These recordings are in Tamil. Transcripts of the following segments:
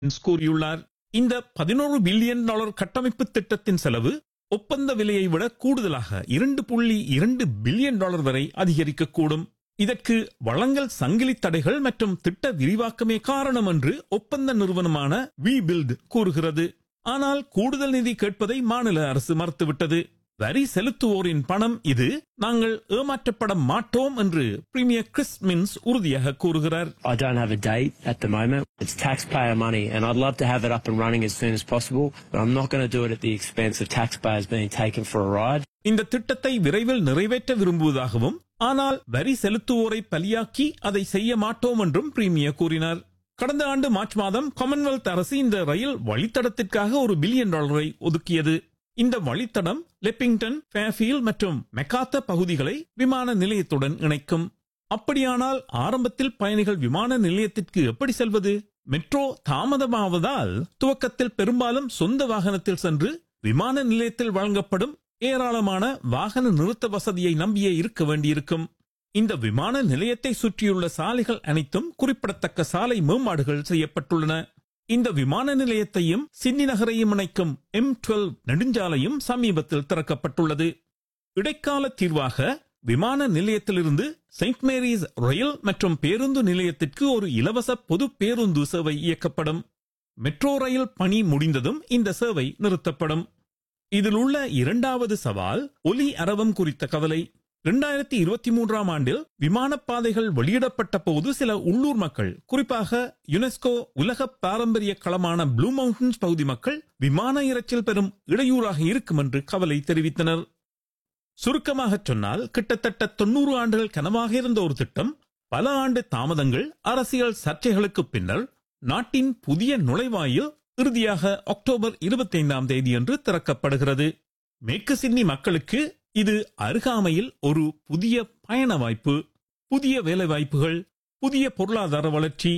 கூறியுள்ளார் இந்த பதினோரு பில்லியன் டாலர் கட்டமைப்பு திட்டத்தின் செலவு ஒப்பந்த விலையை விட கூடுதலாக இரண்டு புள்ளி இரண்டு பில்லியன் டாலர் வரை அதிகரிக்கக்கூடும் இதற்கு வளங்கள் சங்கிலி தடைகள் மற்றும் திட்ட விரிவாக்கமே காரணம் என்று ஒப்பந்த நிறுவனமான வி பில்ட் கூறுகிறது ஆனால் கூடுதல் நிதி கேட்பதை மாநில அரசு மறுத்துவிட்டது வரி செலுத்துவோரின் பணம் இது நாங்கள் ஏமாற்றப்பட மாட்டோம் என்று பிரீமியர் கிறிஸ் மின்ஸ் உறுதியாக கூறுகிறார் I don't have a date at the moment. It's taxpayer money, and I'd love to have it up and running as soon as possible, but I'm not going to do it at the expense of taxpayers being taken for a ride. இந்த திட்டத்தை விரைவில் நிறைவேற்ற விரும்புவதாகவும் ஆனால் வரி செலுத்துவோரை பலியாக்கி அதை செய்ய மாட்டோம் என்றும் பிரீமியர் கூறினார் கடந்த ஆண்டு மார்ச் மாதம் காமன்வெல்த் அரசு இந்த ரயில் வழித்தடத்திற்காக ஒரு பில்லியன் டாலரை ஒதுக்கியது இந்த வழித்தடம் லெப்பிங்டன் ஃபேஃபீல்ட் மற்றும் மெக்காத்த பகுதிகளை விமான நிலையத்துடன் இணைக்கும் அப்படியானால் ஆரம்பத்தில் பயணிகள் விமான நிலையத்திற்கு எப்படி செல்வது மெட்ரோ தாமதமாவதால் துவக்கத்தில் பெரும்பாலும் சொந்த வாகனத்தில் சென்று விமான நிலையத்தில் வழங்கப்படும் ஏராளமான வாகன நிறுத்த வசதியை நம்பியே இருக்க வேண்டியிருக்கும் இந்த விமான நிலையத்தை சுற்றியுள்ள சாலைகள் அனைத்தும் குறிப்பிடத்தக்க சாலை மேம்பாடுகள் செய்யப்பட்டுள்ளன இந்த விமான நிலையத்தையும் சிட்னி நகரையும் இணைக்கும் எம் டுவெல் நெடுஞ்சாலையும் சமீபத்தில் திறக்கப்பட்டுள்ளது இடைக்கால தீர்வாக விமான நிலையத்திலிருந்து செயின்ட் மேரிஸ் ரயில் மற்றும் பேருந்து நிலையத்திற்கு ஒரு இலவச பொது பேருந்து சேவை இயக்கப்படும் மெட்ரோ ரயில் பணி முடிந்ததும் இந்த சேவை நிறுத்தப்படும் இதில் உள்ள இரண்டாவது சவால் ஒலி அரவம் குறித்த கவலை இரண்டாயிரத்தி இருபத்தி மூன்றாம் ஆண்டில் விமானப்பாதைகள் வெளியிடப்பட்ட போது சில உள்ளூர் மக்கள் குறிப்பாக யுனெஸ்கோ உலக பாரம்பரிய களமான ப்ளூ மவுண்டன்ஸ் பகுதி மக்கள் விமான இரைச்சல் பெறும் இடையூறாக இருக்கும் என்று கவலை தெரிவித்தனர் சுருக்கமாக சொன்னால் கிட்டத்தட்ட தொண்ணூறு ஆண்டுகள் கனவாக இருந்த ஒரு திட்டம் பல ஆண்டு தாமதங்கள் அரசியல் சர்ச்சைகளுக்கு பின்னர் நாட்டின் புதிய நுழைவாயில் இறுதியாக அக்டோபர் இருபத்தைந்தாம் தேதியன்று திறக்கப்படுகிறது மேற்கு சிட்னி மக்களுக்கு இது அருகாமையில் ஒரு புதிய பயண வாய்ப்பு புதிய வேலை வாய்ப்புகள் புதிய பொருளாதார வளர்ச்சி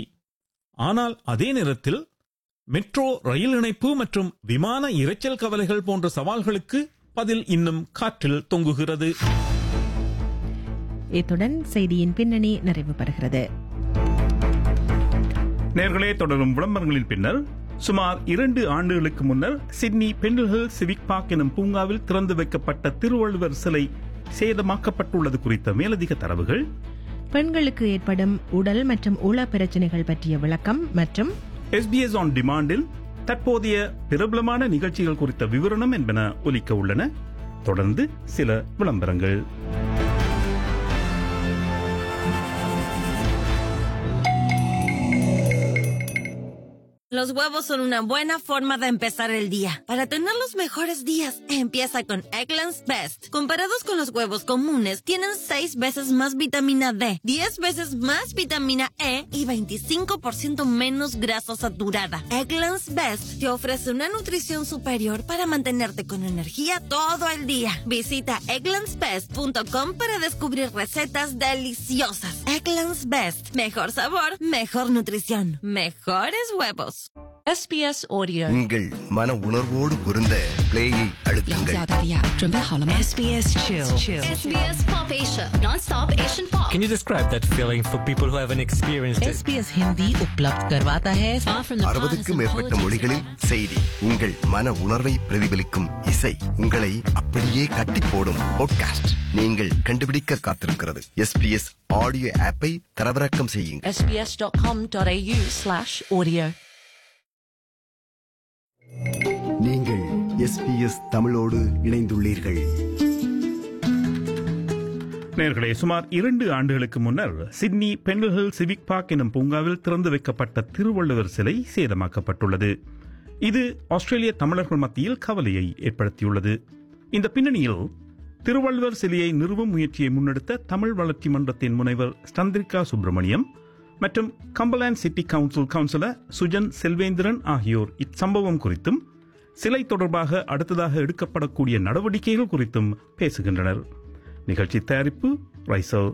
ஆனால் அதே நேரத்தில் மெட்ரோ ரயில் இணைப்பு மற்றும் விமான இரைச்சல் கவலைகள் போன்ற சவால்களுக்கு பதில் இன்னும் காற்றில் தொங்குகிறது இத்துடன் செய்தியின் பின்னணி நிறைவு பெறுகிறது நேர்களே தொடரும் விளம்பரங்களின் பின்னர் சுமார் இரண்டு ஆண்டுகளுக்கு முன்னர் சிட்னி பெண்டில்ஹில் சிவிக் பார்க் எனும் பூங்காவில் திறந்து வைக்கப்பட்ட திருவள்ளுவர் சிலை சேதமாக்கப்பட்டுள்ளது குறித்த மேலதிக தரவுகள் பெண்களுக்கு ஏற்படும் உடல் மற்றும் உள பிரச்சனைகள் பற்றிய விளக்கம் மற்றும் எஸ்பிஎஸ் ஆன் டிமாண்டில் தற்போதைய பிரபலமான நிகழ்ச்சிகள் குறித்த விவரணம் என்பன ஒலிக்க உள்ளன தொடர்ந்து சில விளம்பரங்கள் Los huevos son una buena forma de empezar el día. Para tener los mejores días, empieza con Eggland's Best. Comparados con los huevos comunes, tienen 6 veces más vitamina D, 10 veces más vitamina E y 25% menos grasa saturada. Eggland's Best te ofrece una nutrición superior para mantenerte con energía todo el día. Visita egglandsbest.com para descubrir recetas deliciosas. Eggland's Best. Mejor sabor, mejor nutrición, mejores huevos. SBS Audio。 உங்கள் மன உணர்வோடு பொருந்த பிளேயை 要 அழுத்துங்கள் 加大利亚，准备好了吗？SBS Chill。 SBS Pop Asia, non-stop Asian pop. Can you describe that feeling for people who haven't experienced it? SBS Hindi उपलब्ध करवाता है Far from the அறுபதுக்கும் partisan மேற்பட்ட politics. மொழிகளில் செய்தி உங்கள் மன உணர்வை பிரதிபலிக்கும் இசை உங்களை அப்படியே கட்டி போடும் பாட்காஸ்ட் நீங்கள் கண்டுபிடிக்க காத்திருக்கிறது எஸ்பிஎஸ் ஆடியோ ஆப்பை தரவிறக்கம் செய்யுங்கள் SBS.com.au/audio。 நீங்கள் எஸ்பிஎஸ் தமிழோடு இணைந்துள்ளீர்கள் நேர்களே சுமார் இரண்டு ஆண்டுகளுக்கு முன்னர் சிட்னி பெண்டில்ஹில் சிவிக் பார்க் எனும் பூங்காவில் திறந்து வைக்கப்பட்ட திருவள்ளுவர் சிலை சேதமாக்கப்பட்டுள்ளது இது ஆஸ்திரேலிய தமிழர்கள் மத்தியில் கவலையை ஏற்படுத்தியுள்ளது இந்த பின்னணியில் திருவள்ளுவர் சிலையை நிறுவும் முயற்சியை முன்னெடுத்த தமிழ் வளர்ச்சி மன்றத்தின் முனைவர் சந்திரிகா சுப்பிரமணியம் மற்றும் Cumberland city council councillor Sujan Selvendran ஆகியோர் இச்சம்பவம் குறித்தும் சிலை தொடர்பாக அடுத்ததாக எடுக்கப்படக்கூடிய நடவடிக்கைகள் குறித்தும் பேசுகின்றனர் நிகழ்ச்சி தயாரிப்பு ரைசல்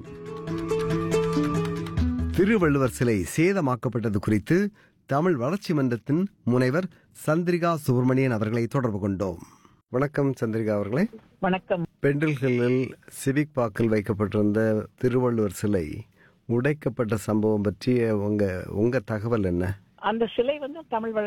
திருவள்ளுவர் சிலை சேதமாக்கப்பட்டது குறித்து தமிழ் வளர்ச்சி மன்றத்தின் முனைவர் சந்திரிகா சுப்பிரமணியன் அவர்களை தொடர்பு கொண்டோம் வணக்கம் சந்திரிகா அவர்களே வணக்கம் பெண்டில்களில் சிவிக் பார்க்கில் வைக்கப்பட்டிருந்த திருவள்ளுவர் சிலை உடைக்கப்பட்ட சம்பவம் பற்றிய உங்க உங்க தகவல் என்ன அந்த சிலை வந்து தமிழ் வள